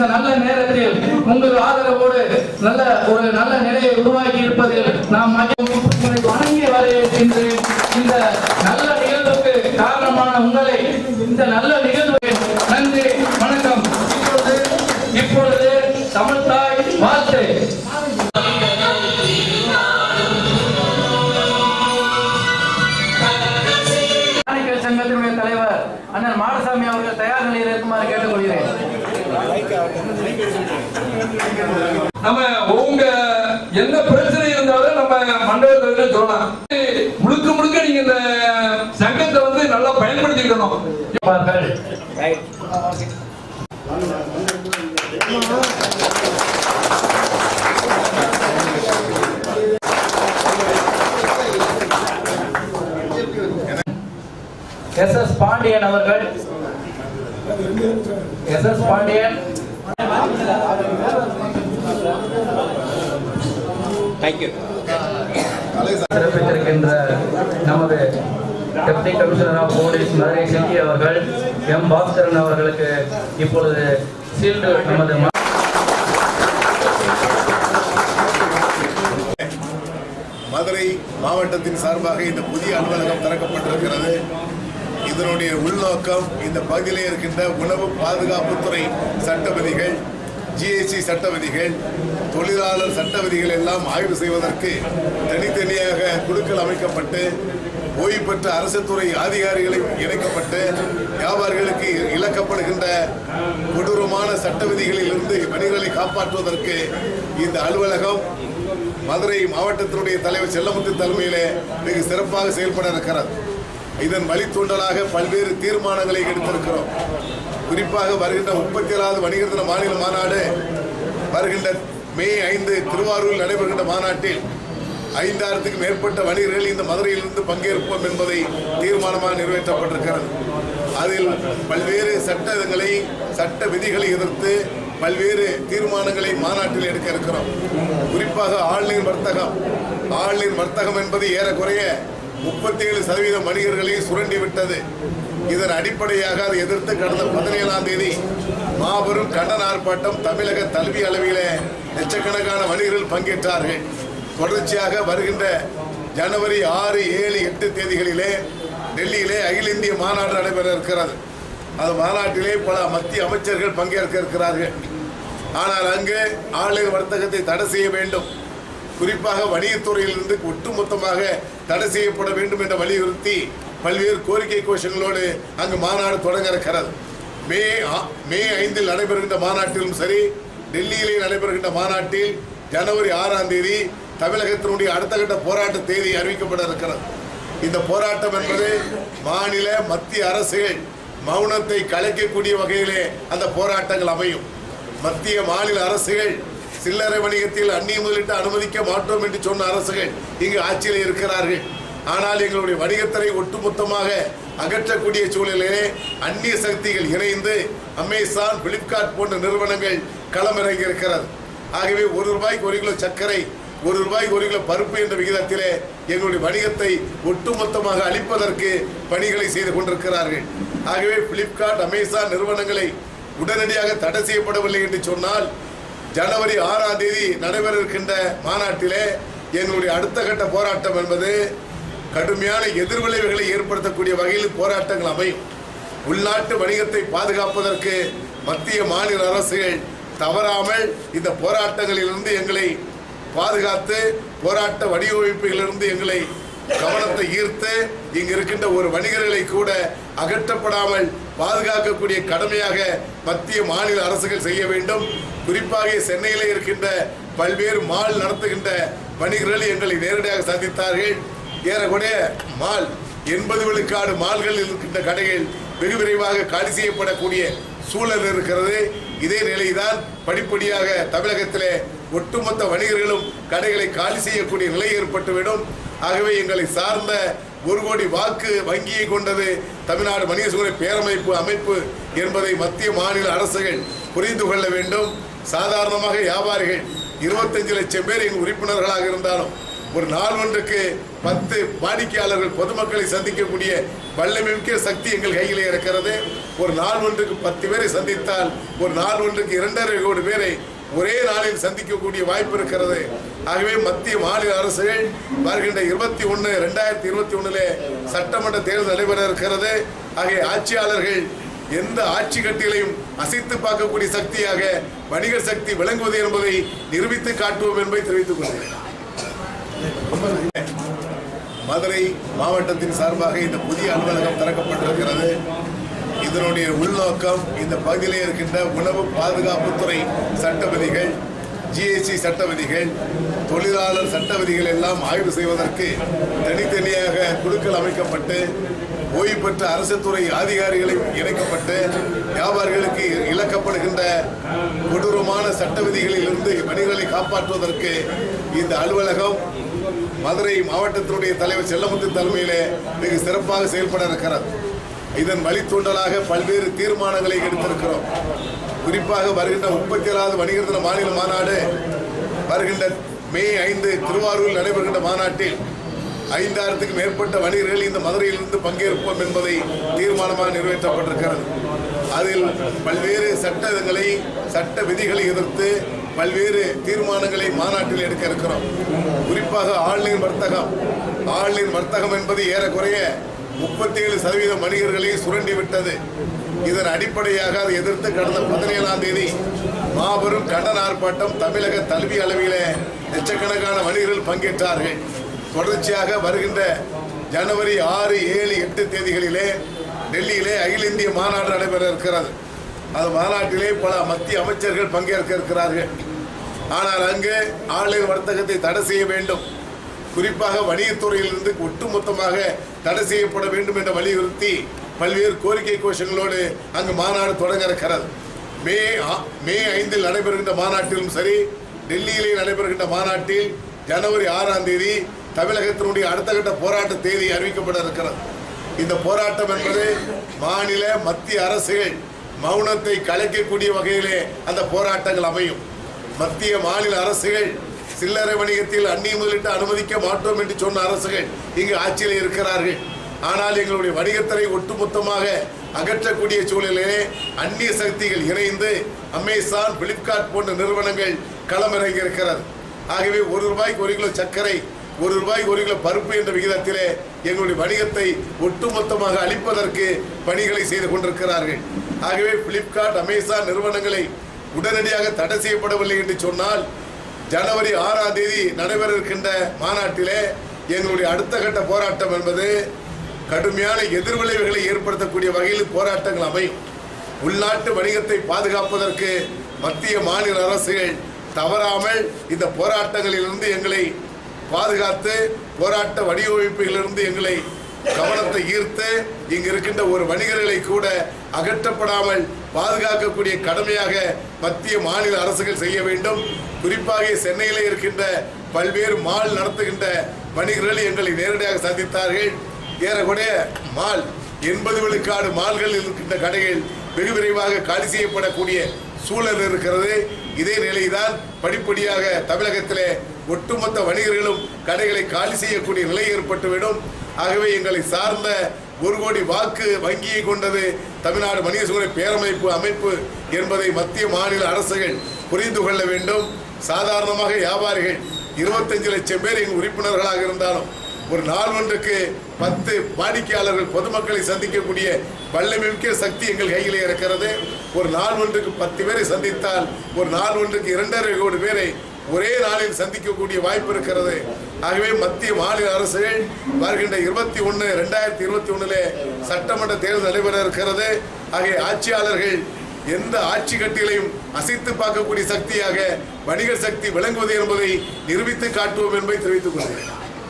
நல்ல நேரத்தில் உங்கள் ஆதரவோடு நல்ல ஒரு நல்ல நிலையை உருவாக்கி இருப்பதில் நாம் மகிழ்ச்சி உங்களை வணங்கி வரவேற்கின்றேன் இந்த நல்ல நிகழ்வுக்கு காரணமான உங்களை இந்த நல்ல நிகழ்வு நன்றி வணக்கம் இப்பொழுது இப்பொழுது தமிழ்தாய் வாழ்த்து மாணிக்கல் சங்கத்தினுடைய தலைவர் அண்ணன் மாடசாமி அவர்கள் தயார் நிலையில் இருக்குமாறு கேட்டுக்கொள்கிறேன் நம்ம உங்க என்ன பிரச்சனை இருந்தாலும் நம்ம மண்டபத்துல சொல்லலாம் முழுக்க முழுக்க நீங்க இந்த சங்கத்தை வந்து நல்லா பயன்படுத்திக்கணும் இருப்பார்கள். எஸ் எஸ் பாண்டியன் அவர்கள் எஸ் எஸ் பாண்டியன் சிறப்பித்திருக்கின்ற நமது deputy commissioner of police Madurai Selvi அவர்கள் எம் பாஸ்கரன் அவர்களுக்கு இப்பொழுது சீல்டு நமது மா- மதுரை மாவட்டத்தின் சார்பாக இந்த புதிய அலுவலகம் திறக்கப்பட்டிருக்கிறது இதனுடைய உள்நோக்கம் இந்த பகுதியிலே இருக்கின்ற உணவு பாதுகாப்புத்துறை சட்ட விதிகள் ஜிஎஸ்டி சட்ட விதிகள் தொழிலாளர் சட்ட விதிகள் எல்லாம் ஆய்வு செய்வதற்கு தனித்தனியாக குழுக்கள் அமைக்கப்பட்டு ஓய்வு பெற்ற அரசு துறை அதிகாரிகளை இணைக்கப்பட்டு வியாபாரிகளுக்கு இழக்கப்படுகின்ற கொடூரமான சட்ட விதிகளில் இருந்து வணிகர்களை காப்பாற்றுவதற்கு இந்த அலுவலகம் மதுரை மாவட்டத்தினுடைய தலைவர் செல்லமுத்து தலைமையிலே மிக சிறப்பாக செயல்பட இருக்கிறது இதன் வழித்தூண்டலாக பல்வேறு தீர்மானங்களை எடுத்திருக்கிறோம் குறிப்பாக வருகின்ற முப்பத்தி ஏழாவது வணிகர் தின மாநில மாநாடு வருகின்ற மே ஐந்து திருவாரூரில் நடைபெறுகின்ற மாநாட்டில் ஐந்தாயிரத்துக்கும் மேற்பட்ட வணிகர்கள் இந்த மதுரையிலிருந்து பங்கேற்போம் என்பதை தீர்மானமாக நிறைவேற்றப்பட்டிருக்கிறது அதில் பல்வேறு சட்டங்களை சட்ட விதிகளை எதிர்த்து பல்வேறு தீர்மானங்களை மாநாட்டில் எடுக்க இருக்கிறோம் குறிப்பாக ஆன்லைன் வர்த்தகம் ஆன்லைன் வர்த்தகம் என்பது ஏறக்குறைய முப்பத்தி ஏழு சதவீதம் வணிகர்களை சுரண்டி விட்டது இதன் அடிப்படையாக அதை எதிர்த்து கடந்த பதினேழாம் தேதி மாபெரும் கண்டன ஆர்ப்பாட்டம் தமிழக கல்வி அளவிலே லட்சக்கணக்கான வணிகர்கள் பங்கேற்றார்கள் தொடர்ச்சியாக வருகின்ற ஜனவரி ஆறு ஏழு எட்டு தேதிகளிலே டெல்லியிலே அகில இந்திய மாநாடு நடைபெற இருக்கிறது அந்த மாநாட்டிலே பல மத்திய அமைச்சர்கள் பங்கேற்க இருக்கிறார்கள் ஆனால் அங்கு ஆன்லைன் வர்த்தகத்தை தடை செய்ய வேண்டும் குறிப்பாக வணிகத்துறையிலிருந்து ஒட்டுமொத்தமாக தடை செய்யப்பட வேண்டும் என்ற வலியுறுத்தி பல்வேறு கோரிக்கை கோஷங்களோடு அங்கு மாநாடு தொடங்க இருக்கிறது மே ஆ- மே ஐந்தில் நடைபெறுகின்ற மாநாட்டிலும் சரி டெல்லியிலே நடைபெறுகின்ற மாநாட்டில் ஜனவரி ஆறாம் தேதி தமிழகத்தினுடைய அடுத்த கட்ட போராட்ட தேதி அறிவிக்கப்பட இருக்கிறது இந்த போராட்டம் என்பது மாநில மத்திய அரசுகள் மௌனத்தை கலைக்கக்கூடிய வகையிலே அந்த போராட்டங்கள் அமையும் மத்திய மாநில அரசுகள் சில்லறை வணிகத்தில் அந்நிய முதலீட்டு அனுமதிக்க மாட்டோம் என்று சொன்ன அரசுகள் இங்கு ஆட்சியில் இருக்கிறார்கள் ஆனால் எங்களுடைய வணிகத்தினை ஒட்டுமொத்தமாக அகற்றக்கூடிய சூழலிலே அந்நிய சக்திகள் இணைந்து அமேசான் பிளிப்கார்ட் போன்ற நிறுவனங்கள் களமிறங்கி இருக்கிறது ஆகவே ஒரு ரூபாய்க்கு ஒரு கிலோ சர்க்கரை ஒரு ரூபாய்க்கு ஒரு கிலோ பருப்பு என்ற விகிதத்திலே எங்களுடைய வணிகத்தை ஒட்டுமொத்தமாக அளிப்பதற்கு பணிகளை செய்து கொண்டிருக்கிறார்கள் ஆகவே பிளிப்கார்ட் அமேசான் நிறுவனங்களை உடனடியாக தடை செய்யப்படவில்லை என்று சொன்னால் ஜனவரி ஆறாம் தேதி நடைபெற இருக்கின்ற மாநாட்டிலே எங்களுடைய அடுத்த கட்ட போராட்டம் என்பது கடுமையான எதிர்விளைவுகளை ஏற்படுத்தக்கூடிய வகையில் போராட்டங்கள் அமையும் உள்நாட்டு வணிகத்தை பாதுகாப்பதற்கு மத்திய மாநில அரசுகள் தவறாமல் இந்த போராட்டங்களிலிருந்து எங்களை பாதுகாத்து போராட்ட வடிவமைப்புகளிலிருந்து எங்களை கவனத்தை ஈர்த்து இங்கு இருக்கின்ற ஒரு வணிகர்களை கூட அகற்றப்படாமல் பாதுகாக்கக்கூடிய கடமையாக மத்திய மாநில அரசுகள் செய்ய வேண்டும் குறிப்பாக சென்னையிலே இருக்கின்ற பல்வேறு மால் நடத்துகின்ற வணிகர்கள் எங்களை நேரடியாக சந்தித்தார்கள் ஏறக்குறைய மால் எண்பது விழுக்காடு மால்களில் இருக்கின்ற கடைகள் வெகு விரைவாக காலி செய்யப்படக்கூடிய சூழல் இருக்கிறது இதே நிலைதான் படிப்படியாக தமிழகத்திலே ஒட்டுமொத்த வணிகர்களும் கடைகளை காலி செய்யக்கூடிய நிலை ஏற்பட்டுவிடும் ஆகவே எங்களை சார்ந்த ஒரு கோடி வாக்கு வங்கியை கொண்டது தமிழ்நாடு வணிக சூழலை பேரமைப்பு அமைப்பு என்பதை மத்திய மாநில அரசுகள் புரிந்து கொள்ள வேண்டும் சாதாரணமாக வியாபாரிகள் இருபத்தஞ்சு லட்சம் பேர் எங்கள் உறுப்பினர்களாக இருந்தாலும் ஒரு நாள் ஒன்றுக்கு பத்து வாடிக்கையாளர்கள் பொதுமக்களை சந்திக்கக்கூடிய வல்லமிக்க சக்தி எங்கள் கையிலே இருக்கிறது ஒரு நாள் ஒன்றுக்கு பத்து பேரை சந்தித்தால் ஒரு நாள் ஒன்றுக்கு இரண்டரை கோடி பேரை ஒரே நாளில் சந்திக்கக்கூடிய வாய்ப்பு இருக்கிறது ஆகவே மத்திய மாநில அரசுகள் வருகின்ற இருபத்தி ஒன்று ரெண்டாயிரத்தி இருபத்தி ஒண்ணுல சட்டமன்ற தேர்தல் நடைபெற இருக்கிறது ஆகிய ஆட்சியாளர்கள் எந்த ஆட்சி கட்டிலையும் அசைத்து பார்க்கக்கூடிய சக்தியாக வணிகர் சக்தி விளங்குவது என்பதை நிரூபித்து காட்டுவோம் என்பதை தெரிவித்துக் கொள்கிறேன் மதுரை மாவட்டத்தின் சார்பாக இந்த புதிய அலுவலகம் திறக்கப்பட்டிருக்கிறது இதனுடைய உள்நோக்கம் இந்த பகுதியிலே இருக்கின்ற உணவு பாதுகாப்புத்துறை சட்ட விதிகள் ஜிஎஸ்டி சட்ட விதிகள் தொழிலாளர் சட்ட விதிகள் எல்லாம் ஆய்வு செய்வதற்கு தனித்தனியாக குழுக்கள் அமைக்கப்பட்டு ஓய்வு பெற்ற அரசு துறை அதிகாரிகளை இணைக்கப்பட்டு வியாபாரிகளுக்கு இழக்கப்படுகின்ற கொடூரமான சட்ட விதிகளில் இருந்து வணிகர்களை காப்பாற்றுவதற்கு இந்த அலுவலகம் மதுரை மாவட்டத்தினுடைய தலைவர் செல்லமுத்து தலைமையிலே மிக சிறப்பாக செயல்பட இருக்கிறது இதன் வழித்தூண்டலாக பல்வேறு தீர்மானங்களை எடுத்திருக்கிறோம் குறிப்பாக வருகின்ற முப்பத்தி ஏழாவது வணிகர் தின மாநில மாநாடு வருகின்ற மே ஐந்து திருவாரூரில் நடைபெறுகின்ற மாநாட்டில் ஐந்தாயிரத்துக்கும் மேற்பட்ட வணிகர்கள் இந்த மதுரையிலிருந்து பங்கேற்போம் என்பதை தீர்மானமாக நிறைவேற்றப்பட்டிருக்கிறது அதில் பல்வேறு சட்டங்களை சட்ட விதிகளை எதிர்த்து பல்வேறு தீர்மானங்களை மாநாட்டில் எடுக்க இருக்கிறோம் குறிப்பாக ஆன்லைன் வர்த்தகம் ஆன்லைன் வர்த்தகம் என்பது ஏறக்குறைய முப்பத்தி ஏழு சதவீதம் வணிகர்களை சுரண்டி விட்டது இதன் அடிப்படையாக அதை எதிர்த்து கடந்த பதினேழாம் தேதி மாபெரும் கண்டன ஆர்ப்பாட்டம் தமிழக கல்வி அளவிலே லட்சக்கணக்கான வணிகர்கள் பங்கேற்றார்கள் தொடர்ச்சியாக வருகின்ற ஜனவரி ஆறு ஏழு எட்டு தேதிகளிலே டெல்லியிலே அகில இந்திய மாநாடு நடைபெற இருக்கிறது அந்த மாநாட்டிலே பல மத்திய அமைச்சர்கள் பங்கேற்க இருக்கிறார்கள் ஆனால் அங்கு ஆன்லைன் வர்த்தகத்தை தடை செய்ய வேண்டும் குறிப்பாக வணிகத்துறையிலிருந்து ஒட்டுமொத்தமாக தடை செய்யப்பட வேண்டும் என்ற வலியுறுத்தி பல்வேறு கோரிக்கை கோஷங்களோடு அங்கு மாநாடு தொடங்க இருக்கிறது மே ஆ- மே ஐந்தில் நடைபெறுகின்ற மாநாட்டிலும் சரி டெல்லியிலே நடைபெறுகின்ற மாநாட்டில் ஜனவரி ஆறாம் தேதி தமிழகத்தினுடைய அடுத்த கட்ட போராட்ட தேதி அறிவிக்கப்பட இருக்கிறது இந்த போராட்டம் என்பது மாநில மத்திய அரசுகள் மௌனத்தை கலைக்கக்கூடிய வகையிலே அந்த போராட்டங்கள் அமையும் மத்திய மாநில அரசுகள் சில்லறை வணிகத்தில் அந்நிய முதலீட்டு அனுமதிக்க மாட்டோம் என்று சொன்ன அரசுகள் இங்கு ஆட்சியில் இருக்கிறார்கள் ஆனால் எங்களுடைய வணிகத்துறை ஒட்டுமொத்தமாக அகற்றக்கூடிய சூழலிலே அந்நிய சக்திகள் இணைந்து அமேசான் பிளிப்கார்ட் போன்ற நிறுவனங்கள் களமிறங்கி இருக்கிறது ஆகவே ஒரு ரூபாய்க்கு ஒரு கிலோ சர்க்கரை ஒரு ரூபாய்க்கு ஒரு கிலோ பருப்பு என்ற விகிதத்திலே எங்களுடைய வணிகத்தை ஒட்டுமொத்தமாக அழிப்பதற்கு பணிகளை செய்து கொண்டிருக்கிறார்கள் ஆகவே பிளிப்கார்ட் அமேசான் நிறுவனங்களை உடனடியாக தடை செய்யப்படவில்லை என்று சொன்னால் ஜனவரி ஆறாம் தேதி நடைபெற இருக்கின்ற மாநாட்டிலே எங்களுடைய அடுத்த கட்ட போராட்டம் என்பது கடுமையான எதிர்விளைவுகளை ஏற்படுத்தக்கூடிய வகையில் போராட்டங்கள் அமையும் உள்நாட்டு வணிகத்தை பாதுகாப்பதற்கு மத்திய மாநில அரசுகள் தவறாமல் இந்த போராட்டங்களிலிருந்து எங்களை பாதுகாத்து போராட்ட வடிவமைப்புகளிலிருந்து எங்களை கவனத்தை ஈர்த்து இங்கு இருக்கின்ற ஒரு வணிகர்களை கூட அகற்றப்படாமல் பாதுகாக்கக்கூடிய கடமையாக மத்திய மாநில அரசுகள் செய்ய வேண்டும் குறிப்பாக சென்னையிலே இருக்கின்ற பல்வேறு மால் நடத்துகின்ற வணிகர்கள் எங்களை நேரடியாக சந்தித்தார்கள் ஏறக்குறைய மால் எண்பது விழுக்காடு மால்கள் இருக்கின்ற கடைகள் வெகு விரைவாக காலி செய்யப்படக்கூடிய சூழல் இருக்கிறது இதே நிலைதான் படிப்படியாக தமிழகத்திலே ஒட்டுமொத்த வணிகர்களும் கடைகளை காலி செய்யக்கூடிய நிலை ஏற்பட்டுவிடும் ஆகவே எங்களை சார்ந்த ஒரு கோடி வாக்கு வங்கியை கொண்டது தமிழ்நாடு வணிக சூழலை பேரமைப்பு அமைப்பு என்பதை மத்திய மாநில அரசுகள் புரிந்து கொள்ள வேண்டும் சாதாரணமாக வியாபாரிகள் இருபத்தஞ்சு லட்சம் பேர் எங்கள் உறுப்பினர்களாக இருந்தாலும் ஒரு நாள் ஒன்றுக்கு பத்து வாடிக்கையாளர்கள் பொதுமக்களை சந்திக்கக்கூடிய வல்லமிக்க சக்தி எங்கள் கையிலே இருக்கிறது ஒரு நாள் ஒன்றுக்கு பத்து பேரை சந்தித்தால் ஒரு நாள் ஒன்றுக்கு இரண்டரை கோடி பேரை ஒரே நாளில் சந்திக்கக்கூடிய வாய்ப்பு இருக்கிறது ஆகவே மத்திய மாநில அரசுகள் வருகின்ற இருபத்தி ஒன்று ரெண்டாயிரத்தி இருபத்தி ஒண்ணுல சட்டமன்ற தேர்தல் நடைபெற இருக்கிறது ஆகிய ஆட்சியாளர்கள் எந்த ஆட்சி கட்டிலையும் அசைத்து பார்க்கக்கூடிய சக்தியாக வணிகர் சக்தி விளங்குவது என்பதை நிரூபித்து காட்டுவோம் என்பதை தெரிவித்துக் கொள்கிறேன்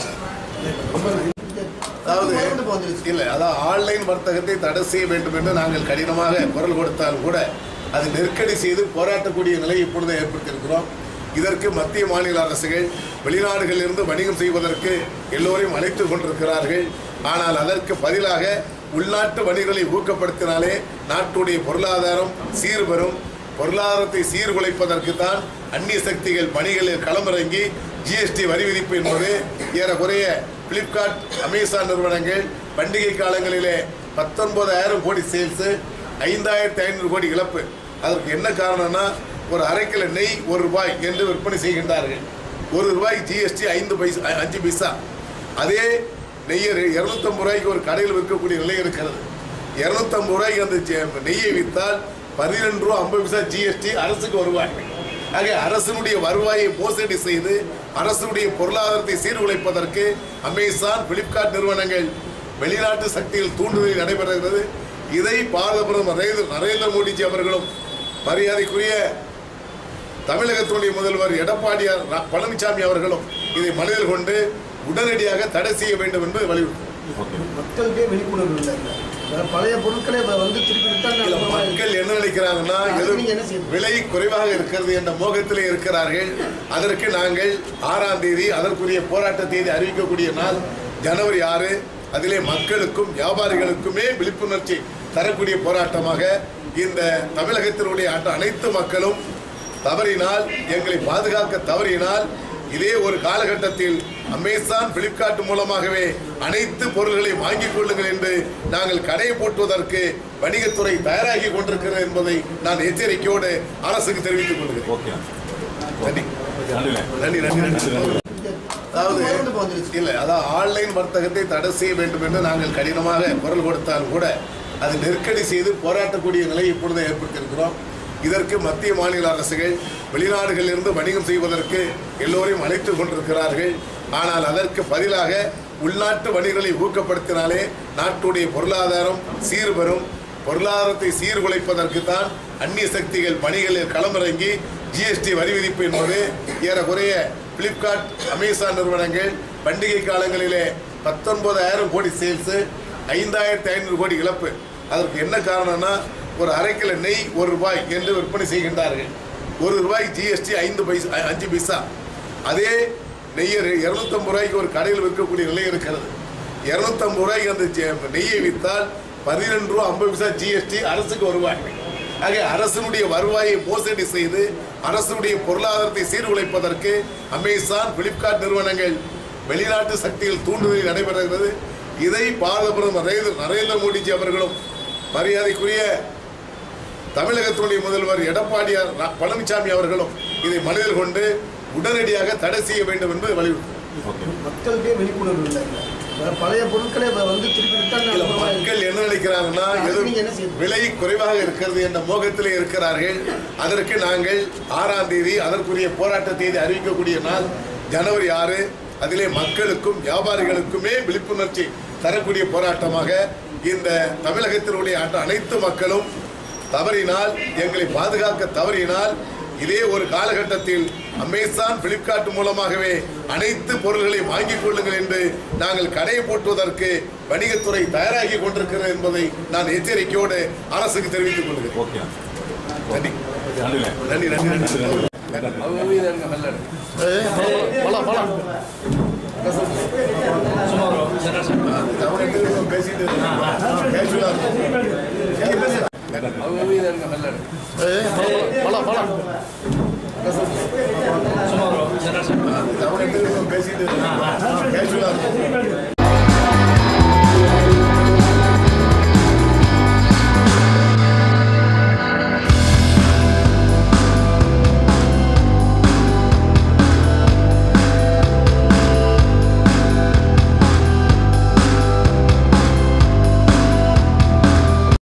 அதாவது இல்லை அதாவது ஆன்லைன் வர்த்தகத்தை தடை செய்ய வேண்டும் என்று நாங்கள் கடினமாக குரல் கொடுத்தால் கூட அது நெருக்கடி செய்து போராட்டக்கூடிய நிலை இப்பொழுது ஏற்படுத்தியிருக்கிறோம் இதற்கு மத்திய மாநில அரசுகள் வெளிநாடுகளிலிருந்து வணிகம் செய்வதற்கு எல்லோரையும் அழைத்து கொண்டிருக்கிறார்கள் ஆனால் அதற்கு பதிலாக உள்நாட்டு வணிகர்களை ஊக்கப்படுத்தினாலே நாட்டுடைய பொருளாதாரம் சீர்பெறும் பொருளாதாரத்தை சீர்குலைப்பதற்கு தான் அந்நிய சக்திகள் பணிகளில் களமிறங்கி ஜிஎஸ்டி வரி விதிப்பு என்பது ஏறக்குறைய பிளிப்கார்ட் அமேசான் நிறுவனங்கள் பண்டிகை காலங்களிலே பத்தொன்பதாயிரம் கோடி சேல்ஸு ஐந்தாயிரத்தி ஐநூறு கோடி இழப்பு அதற்கு என்ன காரணம்னா ஒரு அரை கிலோ நெய் ஒரு ரூபாய் என்று விற்பனை செய்கின்றார்கள் ஒரு ரூபாய் ஜிஎஸ்டி ஐந்து பைசா அஞ்சு பைசா அதே நெய்யை இரநூத்தம்பது ரூபாய்க்கு ஒரு கடையில் விற்கக்கூடிய நிலை இருக்கிறது இரநூத்தம்பது ரூபாய்க்கு அந்த ஜெ- நெய்யை விற்றால் பதினெண்டு ரூபா ஐம்பது பைசா ஜிஎஸ்டி அரசுக்கு வருவாய் ஆக அரசனுடைய வருவாயை மோசடி செய்து அரசுடைய பொருளாதாரத்தை சீர்குலைப்பதற்கு அமேசான் பிளிப்கார்ட் நிறுவனங்கள் வெளிநாட்டு சக்தியில் தூண்டுதலில் நடைபெறுகிறது இதை பாரத பிரதமர் நரேந்திர நரேந்திர மோடிஜி அவர்களும் மரியாதைக்குரிய தமிழகத்துடைய முதல்வர் எடப்பாடியார் ர- பழனிசாமி அவர்களும் இதை மனதில் கொண்டு உடனடியாக தடை செய்ய வேண்டும் என்று வலியுறுத்தும் மக்களுக்கே விழிப்புணர்வு இல்லை வேற பழைய பொருட்களை இப்ப வந்து திருப்பி இல்ல, வித்தாங்க மக்கள் என்ன நினைக்கிறாங்கன்னா எது நீங்க என்ன செய்யணும்? விலை குறைவாக இருக்கிறது என்ற மோகத்திலே இருக்கிறார்கள் அதற்கு நாங்கள் ஆறாம் தேதி அதற்குரிய போராட்ட தேதி அறிவிக்கக்கூடிய நாள் ஜனவரி ஆறு அதிலே மக்களுக்கும் வியாபாரிகளுக்குமே விழிப்புணர்ச்சி தரக்கூடிய போராட்டமாக இந்த தமிழகத்தினுடைய அட்ட- அனைத்து மக்களும் தவறினால் எங்களை பாதுகாக்க தவறினால் இதே ஒரு காலகட்டத்தில் அமேசான் பிளிப்கார்ட் மூலமாகவே அனைத்து பொருள்களை வாங்கிக் கொள்ளுங்கள் என்று நாங்கள் கடையை போட்டுவதற்கு வணிகத்துறை தயாராகி கொண்டிருக்கிறது என்பதை நான் எச்சரிக்கையோடு அரசுக்கு தெரிவித்துக் கொள்கிறேன் ஓகே நன்றி நன்றி நன்றி நன்றி நன்றி அதாவது மருந்து இப்ப வந்துருச்சு. இல்லை அதாவது ஆன்லைன் வர்த்தகத்தை தடை செய்ய வேண்டும் என்று நாங்கள் கடினமாக குரல் கொடுத்தால் கூட அது நெருக்கடி செய்து போராட்டக்கூடிய நிலை இப்பொழுது ஏற்படுத்தியிருக்கிறோம் இதற்கு மத்திய மாநில அரசுகள் வெளிநாடுகளில் இருந்து வணிகம் செய்வதற்கு எல்லோரையும் அழைத்து கொண்டிருக்கிறார்கள் ஆனால் அதற்கு பதிலாக உள்நாட்டு வணிகர்களை ஊக்கப்படுத்தினாலே நாட்டுடைய பொருளாதாரம் சீர்வரும் பொருளாதாரத்தை சீர்குலைப்பதற்கு தான் அந்நிய சக்திகள் பணிகளில் களமிறங்கி ஜிஎஸ்டி வரி விதிப்பு என்பது ஏறக்குறைய பிளிப்கார்ட் அமேசான் நிறுவனங்கள் பண்டிகை காலங்களிலே பத்தொன்பதாயிரம் கோடி சேல்ஸு ஐந்தாயிரத்தி ஐநூறு கோடி இழப்பு அதற்கு என்ன காரணம்னா ஒரு அரை கிலோ நெய் ஒரு ரூபாய் என்று விற்பனை செய்கின்றார்கள் ஒரு ரூபாய் ஜிஎஸ்டி ஐந்து பைசா அஞ்சு பைசா அதே நெய்யை இரநூத்தம்பது ரூபாய்க்கு ஒரு கடையில் விற்கக்கூடிய நிலை இருக்கிறது இரநூத்தம்பது ரூபாய்க்கு அந்த ஜெ- நெய்யை விற்றால் பதினெண்டு ரூபா ஐம்பது பைசா ஜிஎஸ்டி அரசுக்கு வருவாய் ஆக அரசனுடைய வருவாயை மோசடி செய்து அரசுடைய பொருளாதாரத்தை சீர்குலைப்பதற்கு அமேசான் பிளிப்கார்ட் நிறுவனங்கள் வெளிநாட்டு சக்தியில் தூண்டுதலில் நடைபெறுகிறது இதை பாரத பிரதமர் நரேந்திர நரேந்திர மோடிஜி அவர்களும் மரியாதைக்குரிய தமிழகத்துடைய முதல்வர் எடப்பாடியார் ர- பழனிசாமி அவர்களும் இதை மனதில் கொண்டு உடனடியாக தடை செய்ய வேண்டும் என்று வலியுறுத்தும் மக்களுக்கே விழிப்புணர்வு இல்லை வேற பழைய பொருட்களை இப்ப வந்து திருப்பி இல்ல, வித்தாங்க மக்கள் என்ன நினைக்கிறாங்கன்னா எது நீங்க என்ன செய்யணும்? விலை குறைவாக இருக்கிறது என்ற மோகத்திலே இருக்கிறார்கள் அதற்கு நாங்கள் ஆறாம் தேதி அதற்குரிய போராட்ட தேதி அறிவிக்கக்கூடிய நாள் ஜனவரி ஆறு அதிலே மக்களுக்கும் வியாபாரிகளுக்குமே விழிப்புணர்ச்சி தரக்கூடிய போராட்டமாக இந்த தமிழகத்தினுடைய அட்ட- அனைத்து மக்களும் தவறினால் எங்களை பாதுகாக்க தவறினால் இதே ஒரு காலகட்டத்தில் அமேசான் பிளிப்கார்ட் மூலமாகவே அனைத்து பொருள்களை வாங்கிக் கொள்ளுங்கள் என்று நாங்கள் கடையை போட்டுவதற்கு வணிகத்துறை தயாராகி கொண்டிருக்கிறது என்பதை நான் எச்சரிக்கையோடு அரசுக்கு தெரிவித்துக் கொள்கிறேன் ஓகே நன்றி நன்றி நன்றி நன்றி நன்றி அவங்க மீது இருங்க மெல்ல தமிழகத்தில் பேசிட்டு casual ஆ இருக்கும். அவங்க மீது இருங்க மெல்ல தமிழகத்தில் பேசிட்டு casual ஆ இருக்கும்.